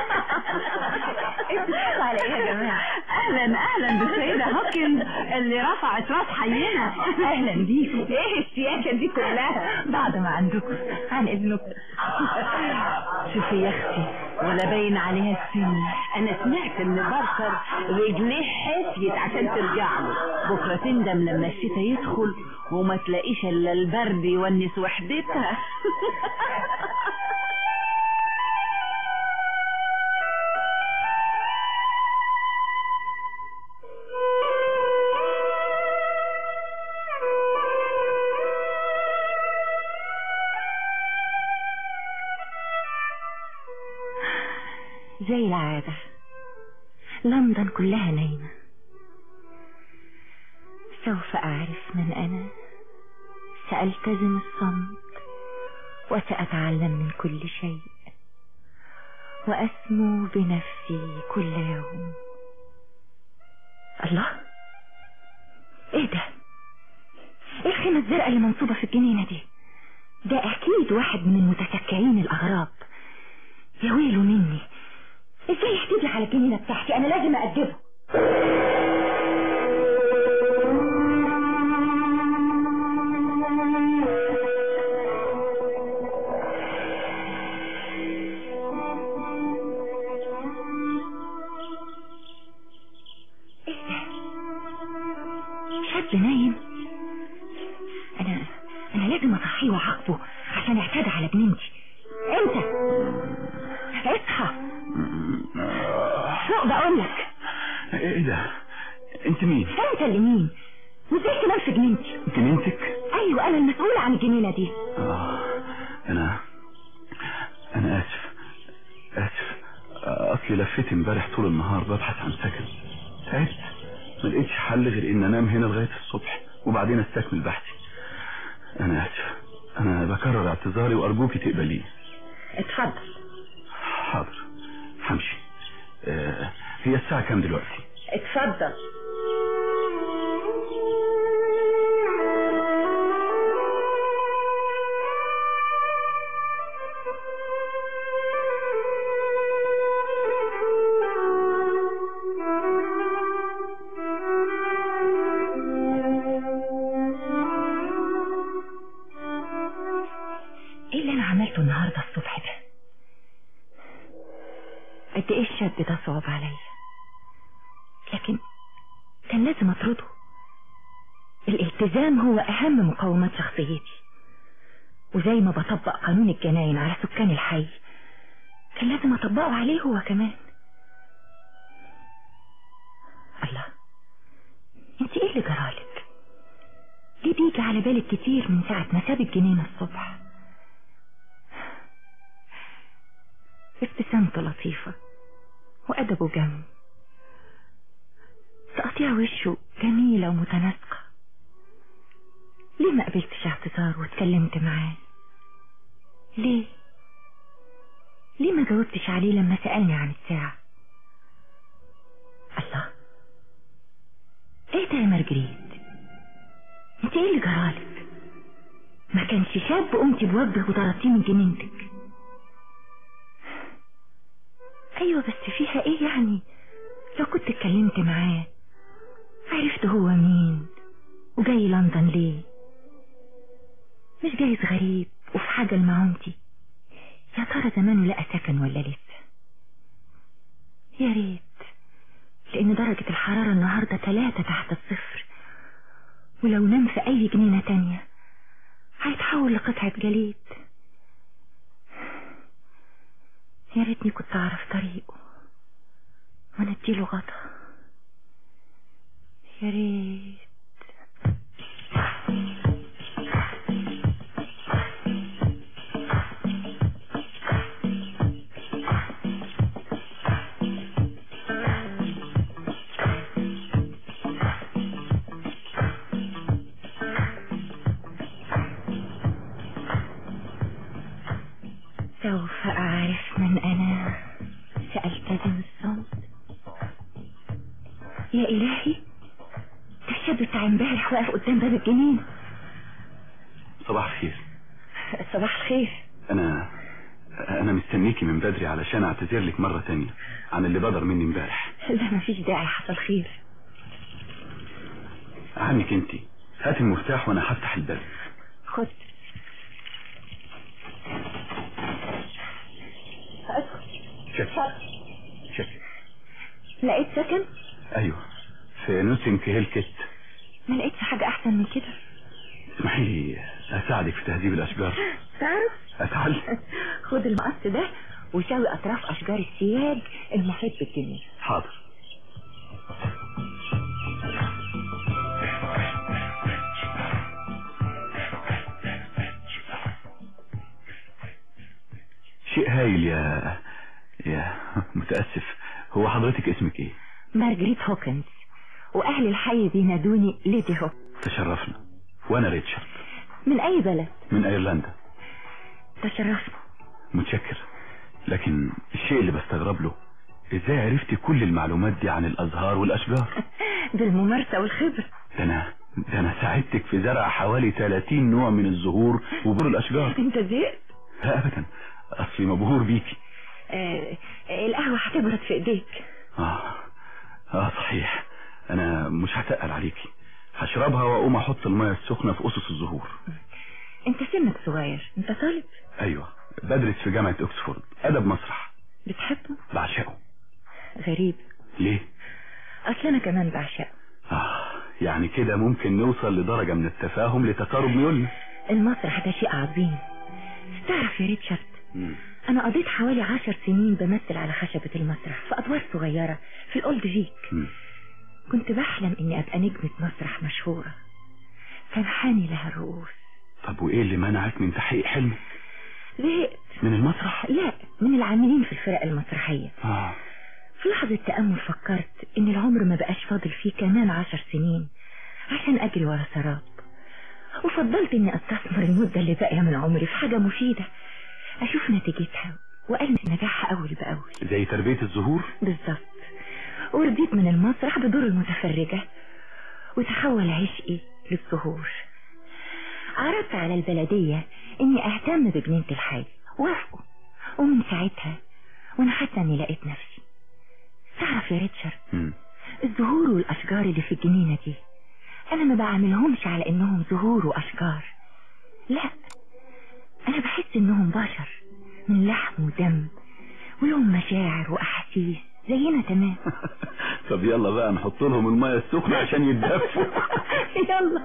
على إيه يا جماعة أهلا أهلا بالسيدة هوكن اللي رفعت راس حينا أهلا بيكم إيه الشياكة دي كلها بعد ما عندكم عن إذنكم شوفي يا اختي ولا باين عليها السن انا سمعت ان باركر رجليه حفيت عشان ترجع له بكره تندم لما الشتاء يدخل وما تلاقيش الا البرد يونس وحدتها زي العادة لندن كلها نايمة سوف أعرف من أنا سألتزم الصمت وسأتعلم من كل شيء وأسمو بنفسي كل يوم الله ايه ده ايه الخيمة الزرقاء اللي منصوبة في الجنينة دي ده اكيد واحد من المتسكعين الاغراب يا ويله مني ازاي يحتاج على الجنينة بتاعتي انا لازم اقدمه شاب نايم انا انا لازم اصحيه واعاقبه عشان اعتدى على جنينتي انت اصحى فوق بقول لك ايه ده انت مين انت اللي مين وازاي تنام في جنينتي جنينتك ايوه انا المسؤولة عن الجنينة دي آه انا انا اسف اسف آه، اصلي لفيت امبارح طول النهار ببحث عن سكن تعبت ما لقيتش حل غير ان انام هنا لغايه الصبح وبعدين استكمل بحثي انا اسف انا بكرر اعتذاري وارجوكي تقبليه اتفضل حاضر همشي آه هي الساعه كام دلوقتي اتفضل ايه اللي انا عملته النهارده الصبح ده قد ايه الشاب ده صعب عليا لكن كان لازم اطرده الالتزام هو اهم مقومات شخصيتي وزي ما بطبق قانون الجناين على سكان الحي كان لازم اطبقه عليه هو كمان الله انت ايه اللي جرالك ليه بيجي على بالك كتير من ساعة ما ساب الجنينة الصبح ابتسامته لطيفة وأدبه جم تقطيع وشه جميلة ومتناسقة ليه ما قبلتش اعتذار واتكلمت معاه ليه ليه ما جاوبتش عليه لما سألني عن الساعة الله ايه ده يا مارجريت انت ايه اللي جرالك ما كانش شاب قمتي بواجبك وطردتيه من جنينتك ايوه بس فيها ايه يعني لو كنت اتكلمت معاه عرفت هو مين وجاي لندن ليه مش جايز غريب وفي حاجة لمعونتي يا ترى زمانه لقى سكن ولا لسه يا ريت لأن درجة الحرارة النهاردة تلاتة تحت الصفر ولو نام في أي جنينة تانية هيتحول لقطعة جليد يا ريتني كنت أعرف طريقه وأنا أديله غطا يا ريت سوف أعرف من أنا سألتزم الصمت يا إلهي ده الشاب بتاع امبارح واقف قدام باب الجنين صباح الخير صباح الخير انا انا مستنيكي من بدري علشان اعتذر لك مرة تانية عن اللي بدر مني امبارح لا مفيش داعي حصل خير عنك انت هات المفتاح وانا هفتح الباب خد شكرا شكرا لقيت سكن ايوه في نوتنج هيل كيت ما لقيتش حاجة أحسن من كده اسمحي لي اساعدك في تهذيب الاشجار تعرف اتعلم خد المقص ده وشاوي أطراف أشجار السياج المحيط بالجنين حاضر شيء هايل يا يا متأسف هو حضرتك اسمك ايه مارجريت هوكنز واهل الحي بينادوني ليدي هوب تشرفنا وانا ريتشارد من اي بلد من ايرلندا تشرفنا متشكر لكن الشيء اللي بستغرب له ازاي عرفتي كل المعلومات دي عن الازهار والاشجار بالممارسة والخبرة ده انا ده انا ساعدتك في زرع حوالي 30 نوع من الزهور وبور الاشجار انت زهقت لا ابدا اصلي مبهور بيكي آه القهوة هتبرد في ايديك اه اه صحيح انا مش هتقل عليكي هشربها واقوم احط الميه السخنه في اسس الزهور انت سنك صغير انت طالب ايوه بدرس في جامعه اوكسفورد ادب مسرح بتحبه بعشقه غريب ليه اصل انا كمان بعشقه اه يعني كده ممكن نوصل لدرجه من التفاهم لتقارب ميولنا المسرح ده شيء عظيم تعرف يا ريتشارد مم. انا قضيت حوالي عشر سنين بمثل على خشبة المسرح في ادوار صغيرة في الاولد فيك مم. كنت بحلم اني ابقى نجمة مسرح مشهورة فانحني لها الرؤوس طب وايه اللي منعك من تحقيق حلمك زهقت من المسرح لا من العاملين في الفرق المسرحية اه في لحظة تأمل فكرت ان العمر ما بقاش فاضل فيه كمان عشر سنين عشان اجري ورا سراب وفضلت اني استثمر المدة اللي باقية من عمري في حاجة مفيدة اشوف نتيجتها والمس نجاحها اول باول زي تربيه الزهور بالظبط ورديت من المسرح بدور المتفرجة وتحول عشقي للظهور عرضت على البلدية اني اهتم بجنينة الحي وافقوا ومن ساعتها وانا حاسة اني لقيت نفسي تعرف يا ريتشارد مم. الزهور والاشجار اللي في الجنينة دي انا ما بعملهمش على انهم زهور واشجار لا انا بحس انهم بشر من لحم ودم ولهم مشاعر واحاسيس زينا تمام طب يلا بقى نحط لهم الميه السخنه عشان يتدفوا يلا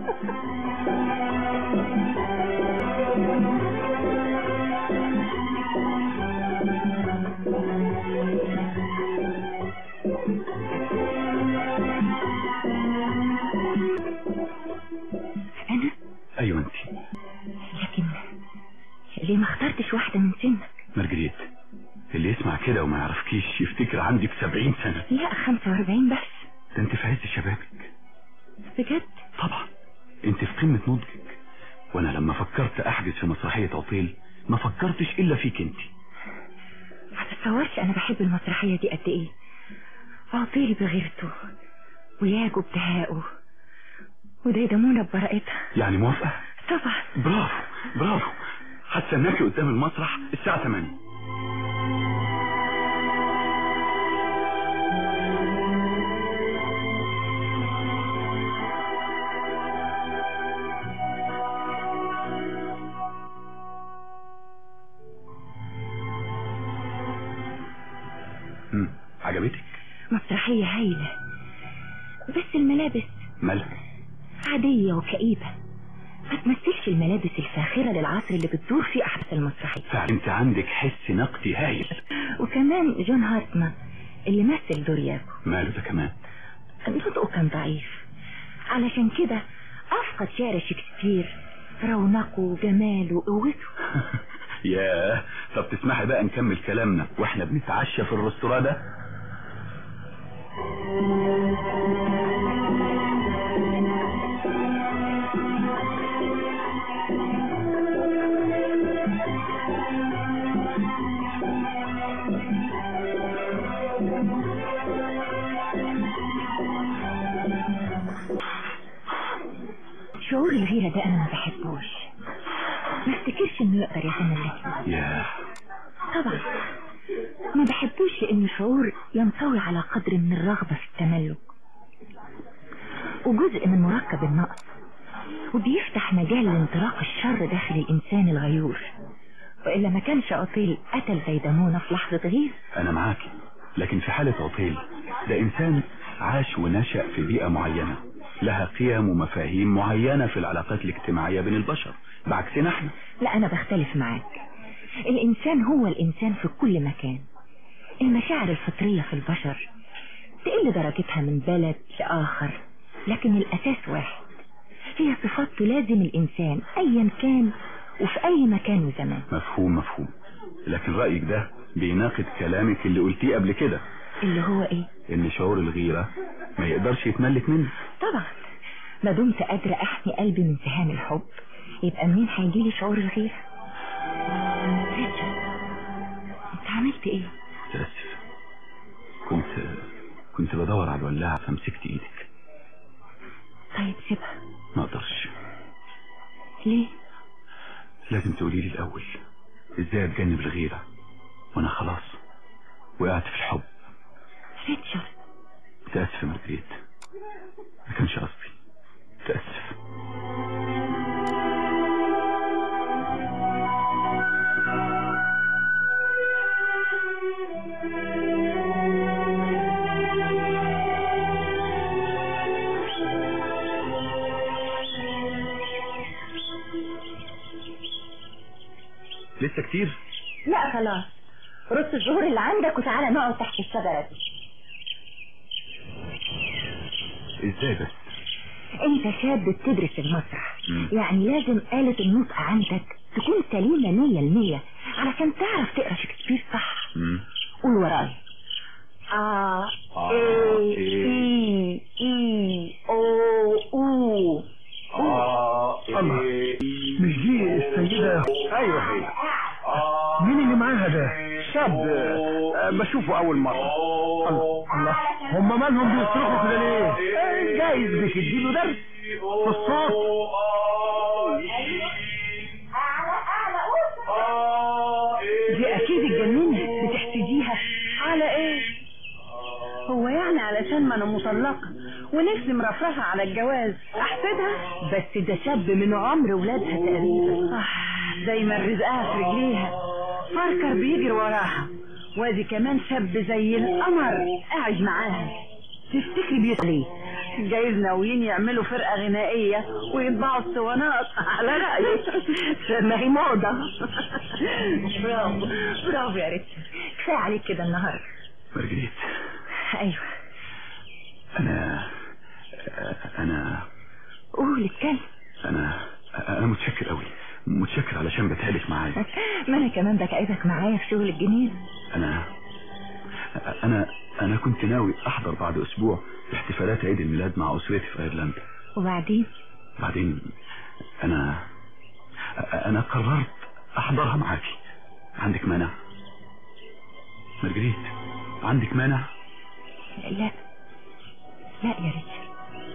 انا ايوه انت لكن ليه ما اخترتش واحدة من سنك مارجريت اللي يسمع كده وما يعرفكيش يفتكر عندك سبعين سنة لا 45 بس ده انت في عز شبابك بجد طبعا انت في قمة نضجك وانا لما فكرت احجز في مسرحية عطيل ما فكرتش الا فيك انت ما تتصورش انا بحب المسرحية دي قد ايه عطيلي بغيرته وياجو بتهاؤه وديدمونة ببراءتها يعني موافقة طبعا برافو برافو هستناكي قدام المسرح الساعة 8 مم. عجبتك مسرحية هايلة بس الملابس مالها عادية وكئيبة ما تمثلش الملابس الفاخرة للعصر اللي بتدور فيه أحداث المسرحية فعلا انت عندك حس نقدي هايل وكمان جون هارتمان اللي مثل دور ياكو ماله ده كمان نطقه كان ضعيف علشان كده أفقد شعر شكسبير رونقه وجماله وقوته ياه طب تسمحي بقى نكمل كلامنا واحنا بنتعشى في الريستوران ده شعور الغيرة ده أنا ما بحبوش ما افتكرش إنه يقدر يتملكني ياه طبعا ما بحبوش لأنه شعور ينطوي على قدر من الرغبة في التملك وجزء من مركب النقص وبيفتح مجال لانطلاق الشر داخل الإنسان الغيور وإلا ما كانش عطيل قتل زيدمونة في لحظة غير انا معاكي لكن في حالة عطيل ده انسان عاش ونشأ في بيئة معينة لها قيم ومفاهيم معينة في العلاقات الاجتماعية بين البشر بعكسنا احنا لا أنا بختلف معاك الإنسان هو الإنسان في كل مكان المشاعر الفطرية في البشر تقل درجتها من بلد لآخر لكن الأساس واحد هي صفات تلازم الإنسان أيا كان وفي أي مكان وزمان مفهوم مفهوم لكن رأيك ده بيناقض كلامك اللي قلتيه قبل كده اللي هو إيه ان شعور الغيرة ما يقدرش يتملك مني طبعا ما دمت قادرة احمي قلبي من سهام الحب يبقى منين هيجيلي شعور الغيرة ريتشارد انت عملت ايه متأسف كنت كنت بدور على الولاعة فمسكت ايدك طيب سيبها ما اقدرش ليه لازم تقولي لي الاول ازاي اتجنب الغيرة وانا خلاص وقعت في الحب ريتشارد متأسف يا مارجريت ما كانش قصدي متأسف لسه كتير لا خلاص رص الزهور اللي عندك وتعالى نقعد تحت الشجرة دي ازاي بس انت شاب بتدرس المسرح مم. يعني لازم آلة النطق عندك تكون سليمة مية المية علشان تعرف تقرا شكسبير صح مم. قول ورايا آه آه، إيه إيه. إي إي أو أو الله مش دي السيدة ايوه هي مين اللي معاها ده شاب آه، بشوفه اول مرة الله الله هم مالهم بيصرخوا كده ليه آه، جايز بتديله درس في الصوت دي اكيد اتجننت بتحسديها على ايه هو يعني علشان ما انا مطلقة ونفسي مرفرها على الجواز احسدها بس ده شاب من عمر ولادها تقريبا آه، دايما رزقها في رجليها فاركر بيجري وراها وادي كمان شاب زي القمر قاعد معاها تفتكري بيصلي جايز ناويين يعملوا فرقة غنائية ويطبعوا الصوانات على رأيك ما هي موضة برافو برافو يا ريتشارد كفاية عليك كده النهاردة مارجريت ايوه انا انا قول اتكلم انا انا متشكر قوي متشكر علشان بتهالك معايا ما انا كمان بتعبك معايا في شغل الجنين انا انا انا كنت ناوي احضر بعد اسبوع احتفالات عيد الميلاد مع اسرتي في ايرلندا وبعدين بعدين انا انا قررت احضرها معاكي عندك مانع مارجريت عندك مانع لا لا يا ريتشارد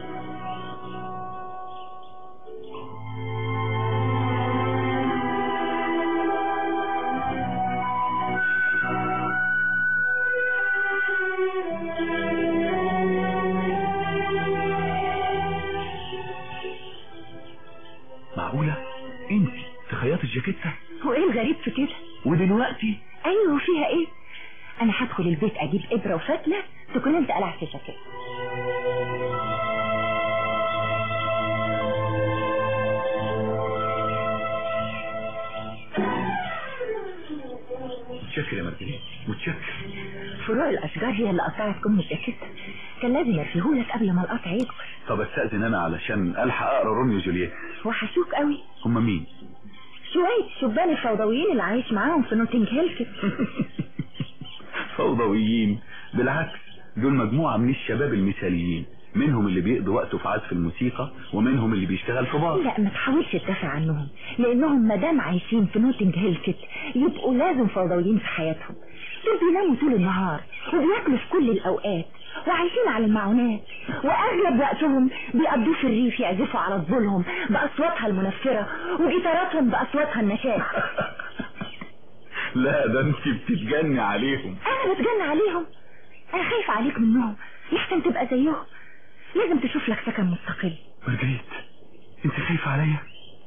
معقولة انت تخيطي الجاكيتة هو ايه الغريب في كده ودلوقتي ايوه وفيها ايه انا هدخل البيت اجيب ابره وفتله تكون انت قلعت الجاكيت متشكر يا مارجريت متشكر فروع الاشجار هي اللي قطعت كم الجاكيت كان لازم ارفيهولك قبل ما القطع يكبر طب استأذن انا علشان الحق اقرا روميو وجولييت وحشوك قوي هما مين شويه الشبان الفوضويين اللي عايش معاهم في نوتنج هيل كده فوضويين بالعكس دول مجموعة من الشباب المثاليين منهم اللي بيقضي وقته في عزف الموسيقى ومنهم اللي بيشتغل في بار لا ما تحاولش تدافع عنهم لانهم مادام عايشين في نوتنج هيل كده يبقوا لازم فوضويين في حياتهم دول بيناموا طول النهار وبياكلوا في كل الاوقات وعايشين على المعونات واغلب وقتهم بيقضوه في الريف يعزفوا على طبولهم باصواتها المنفره وجيتاراتهم باصواتها النشاز لا ده انت بتتجني عليهم انا بتجنى عليهم انا خايفه عليك منهم يحسن تبقى زيهم لازم تشوف لك سكن مستقل مارجريت انت خايفة عليا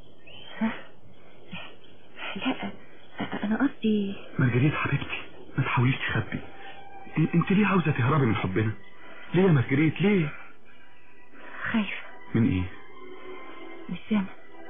لا انا قصدي مارجريت حبيبتي ما تحاوليش تخبي إن- انت ليه عاوزة تهربي من حبنا ليه يا مارجريت ليه خايفه من ايه من الزمن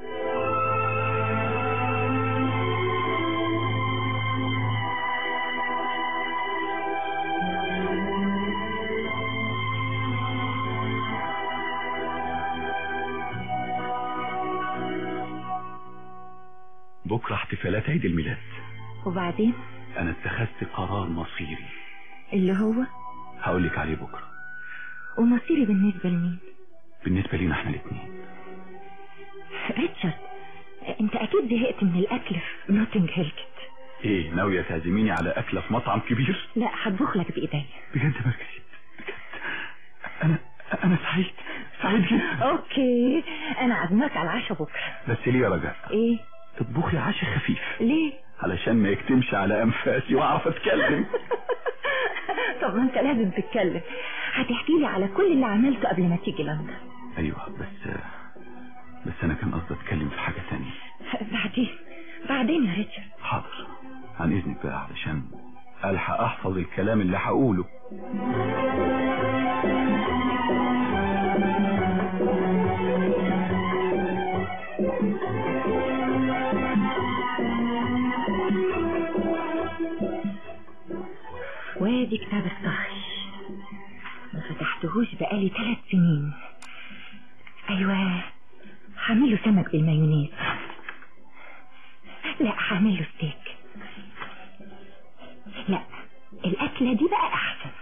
بكرة احتفالات عيد الميلاد وبعدين انا اتخذت قرار مصيري اللي هو هقولك عليه بكرة ومصيري بالنسبة لمين بالنسبة لينا احنا الاثنين ريتشارد انت اكيد زهقت من الاكل في نوتنج هيل كده ايه ناوية تعزميني على أكلة في مطعم كبير لا هطبخ لك بايديا بجد يا مارجريت بجد أنا أنا سعيد سعيد جدا اوكي انا عازمك على العشاء بكره بس ليه يا رجاء ايه تطبخي عشاء خفيف ليه علشان ما يكتمش على أنفاسي وأعرف أتكلم طب ما انت لازم تتكلم هتحكي لي على كل اللي عملته قبل ما تيجي لندن أيوه بس بس أنا كان قصدي أتكلم في حاجة تانية بعدين بعدين يا ريتشارد حاضر عن إذنك بقى علشان ألحق أحفظ الكلام اللي هقوله وادي كتاب الطهي ما فتحتهوش بقالي ثلاث سنين ايوه هعمله سمك بالمايونيز لا هعمله ستيك لا الاكله دي بقى احسن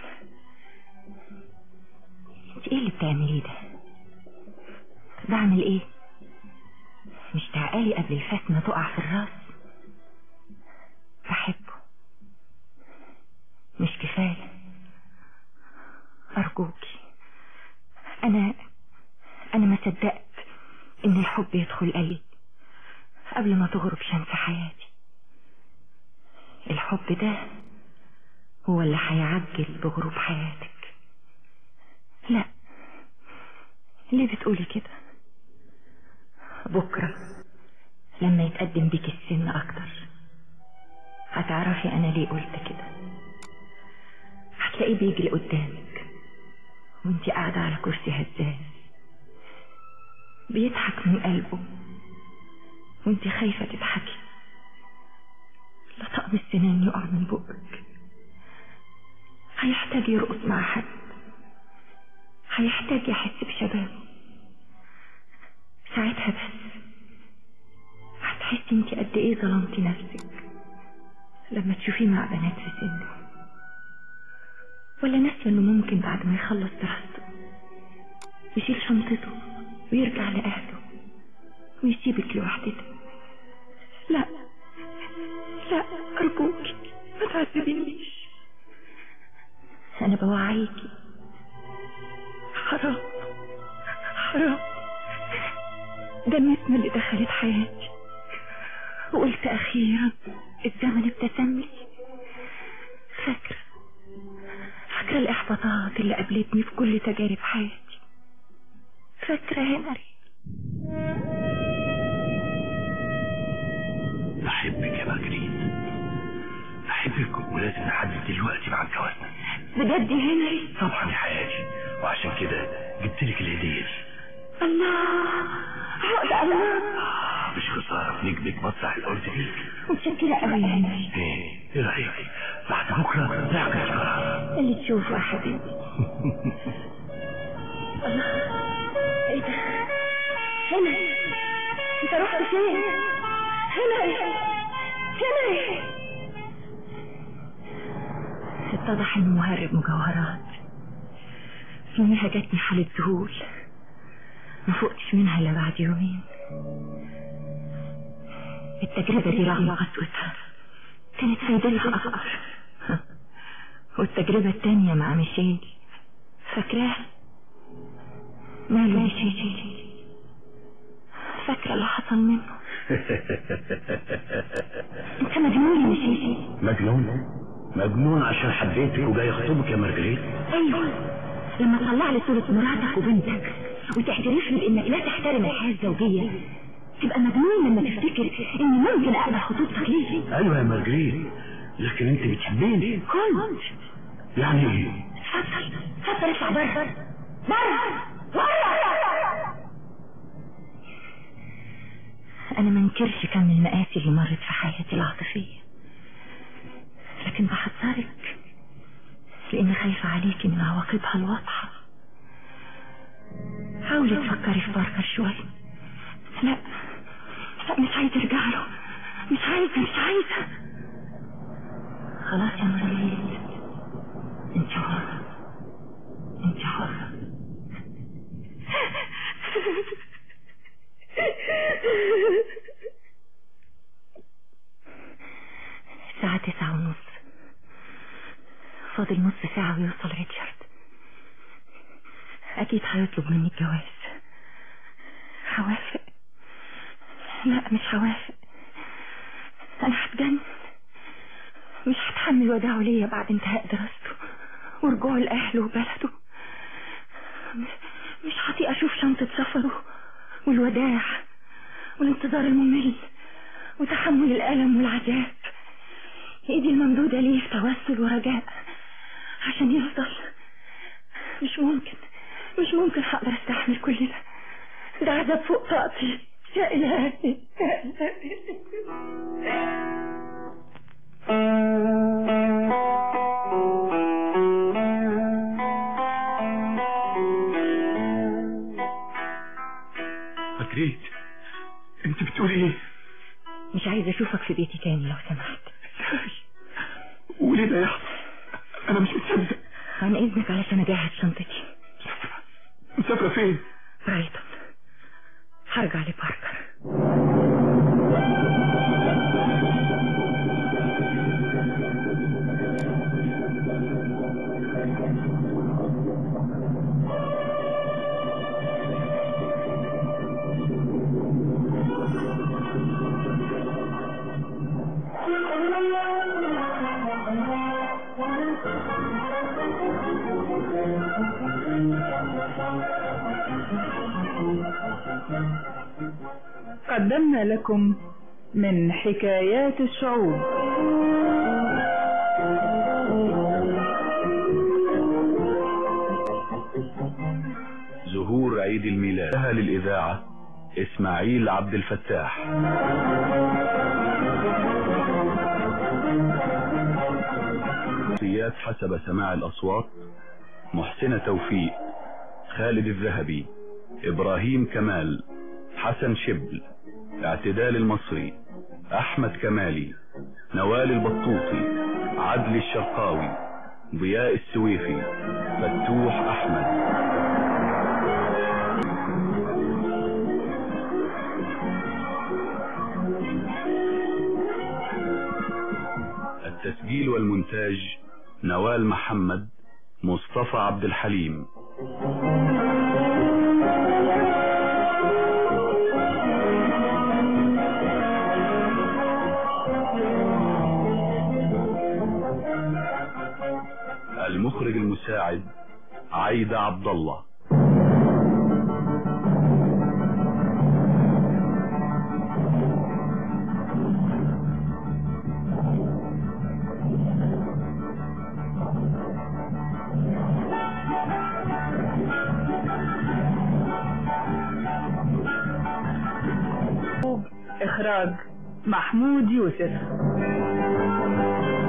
انت ايه اللي بتعمليه ده بعمل ايه مش تعقالي قبل الفتنه تقع في الراس بحبه مش كفاية أرجوكي أنا أنا ما صدقت إن الحب يدخل قلبي قبل ما تغرب شمس حياتي الحب ده هو اللي هيعجل بغروب حياتك لا ليه بتقولي كده بكرة لما يتقدم بيك السن أكتر هتعرفي أنا ليه قلت كده هتلاقيه بيجري قدامك وانت قاعدة على كرسي هزاز بيضحك من قلبه وانت خايفة تضحكي لا طقم السنان يقع من بقك هيحتاج يرقص مع حد هيحتاج يحس بشبابه ساعتها بس هتحسي انت قد ايه ظلمتي نفسك لما تشوفيه مع بنات في سنه ولا ناسية انه ممكن بعد ما يخلص دراسته يشيل شنطته ويرجع لأهله ويسيبك لوحدتك لا لا أرجوك ما تعذبينيش أنا بوعيكي حرام حرام ده النسمة اللي دخلت حياتي وقلت أخيرا الزمن ابتسم لي فاكرة فاكرة الإحباطات اللي قابلتني في كل تجارب حياتي فاكرة هنري بحبك يا مارجريت بحبك ولازم نحدد دلوقتي مع جوازنا بجد يا هنري طبعا يا حياتي وعشان كده جبت لك الهديه دي الله عقد الله مش خساره نجمك مسرح الارض بيك متشكرة قوي يا هنري ايه ايه رايك بعد بكره نعقد القرار اللي تشوفه يا حبيبي الله ايه ده هنا انت رحت فين هنا هنا اتضح انه مهرب مجوهرات يوميها جاتني حالة ذهول ما فقتش منها الا بعد يومين التجربة دي رغم قسوتها كانت فايدتها أكبر والتجربة التانية مع ميشيل فاكراها ماله ميشيل فاكرة اللي حصل منه انت مجنون يا ميشيل مجنون مجنون عشان حبيتك وجاي اخطبك يا مارجريت ايوه لما طلع لي صورة مراتك وبنتك وتعترف لي بانك لا تحترم الحياة الزوجية تبقى مجنون لما تفتكر اني ممكن اقبل خطوبتك ليه ايوه يا مارجريت لكن انت بتحبيني كنت يعني ايه اتفضل اتفضل اطلع بره بره بره انا ما انكرش كم من المآسي اللي مرت في حياتي العاطفية لكن بحذرك لاني خايفة عليكي من عواقبها الواضحة حاولي تفكري في باركر شوية لا لا مش عايزة ارجع له مش عايزة مش عايزة خلاص يا مريم انت حرة انت حرة تسعة ونص فاضل نص ساعة ويوصل ريتشارد أكيد هيطلب مني الجواز هوافق لا مش هوافق أنا هتجنن مش هتحمل وداعه ليا بعد انتهاء دراسته ورجوعه لأهله وبلده مش هطيق أشوف شنطة سفره والوداع والانتظار الممل وتحمل الألم والعذاب ايدي الممدودة ليه في توسل ورجاء عشان يفضل مش ممكن مش ممكن هقدر استحمل كل ده ده عذاب فوق طاقتي يا إلهي يا إلهي مجريت انت بتقول ايه مش عايزة أشوفك في بيتي تاني لو سمحت وليه ده يحصل انا مش مصدق عن إذنك علشان أجهز شنطتي مسافرة فين برايتون هرجع لباركر قدمنا لكم من حكايات الشعوب ظهور عيد الميلاد لها للإذاعة إسماعيل عبد الفتاح شخصيات حسب سماع الأصوات محسنة توفيق خالد الذهبي إبراهيم كمال حسن شبل اعتدال المصري أحمد كمالي نوال البطوطي عدل الشرقاوي ضياء السويفي فتوح أحمد التسجيل والمونتاج نوال محمد مصطفى عبد الحليم المخرج المساعد عايدة عبد الله إخراج محمود يوسف